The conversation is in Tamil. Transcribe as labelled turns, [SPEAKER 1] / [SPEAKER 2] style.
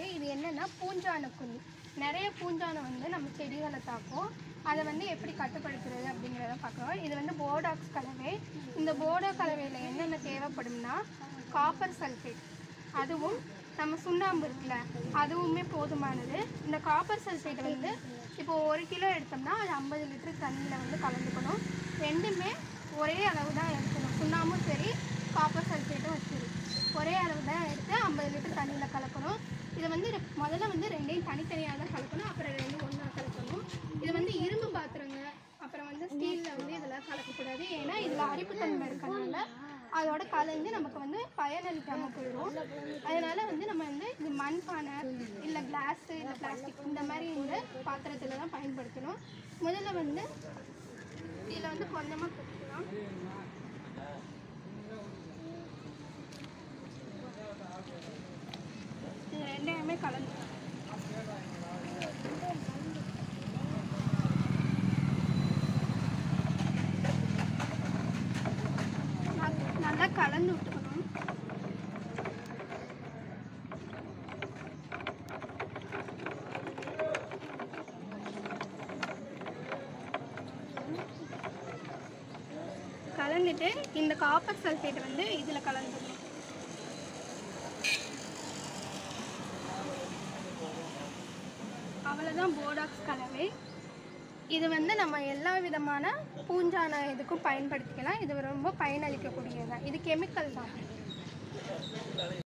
[SPEAKER 1] இது என்னன்னா பூஞ்சான குழி நிறைய பூஞ்சானம் வந்து நம்ம செடிகளை தாக்கும் அதை வந்து எப்படி கட்டுப்படுத்துறது அப்படிங்கிறத பார்க்குறோம் இது வந்து போடாக்ஸ் கலவை இந்த போடா கலவையில் என்னென்ன தேவைப்படும்னா காப்பர் சல்ஃபேட் அதுவும் நம்ம சுண்ணாம்பு இருக்குல்ல அதுவுமே போதுமானது இந்த காப்பர் சல்ஃபேட் வந்து இப்போ ஒரு கிலோ எடுத்தோம்னா அது ஐம்பது லிட்டர் தண்ணியில் வந்து கலந்துக்கணும் ரெண்டுமே ஒரே அளவு தான் எடுக்கணும் சுண்ணாம்பும் சரி காப்பர் சல்ஃபேட்டும் சரி ஒரே அளவு தான் எடுத்து ஐம்பது லிட்டர் தண்ணியில் கலக்கணும் இதை வந்து ரெ- முதல்ல வந்து ரெண்டையும் தனித்தனியாக தான் கலக்கணும் அப்புறம் ரெண்டும் ஒன்றா கலக்கணும் இது வந்து இரும்பு பாத்திரங்க அப்புறம் வந்து ஸ்டீலில் வந்து இதெல்லாம் கலக்கக்கூடாது ஏன்னா இதில் அரிப்புத்தன்மை இருக்கிறதுனால அதோட கலந்து நமக்கு வந்து பயனளிக்காமல் போயிடும் அதனால வந்து நம்ம வந்து இது மண் பானை இல்லை கிளாஸு இல்லை பிளாஸ்டிக் இந்த மாதிரி இந்த பாத்திரத்தில் தான் பயன்படுத்தணும் முதல்ல வந்து இதில் வந்து கொஞ்சமாக கொடுக்கலாம் இது ரெண்டையுமே கலந்து ந- நல்லா கலந்து விட்டுக்கணும் கலந்துட்டு இந்த காப்பர் சல்ஃபேட் வந்து இதில் கலந்துக்கணும் அவ்வளோதான் போடாக்ஸ் கலவை இது வந்து நம்ம எல்லா விதமான பூஞ்சான இதுக்கும் பயன்படுத்திக்கலாம் இது ரொம்ப பயனளிக்கக்கூடியது தான் இது கெமிக்கல் தான்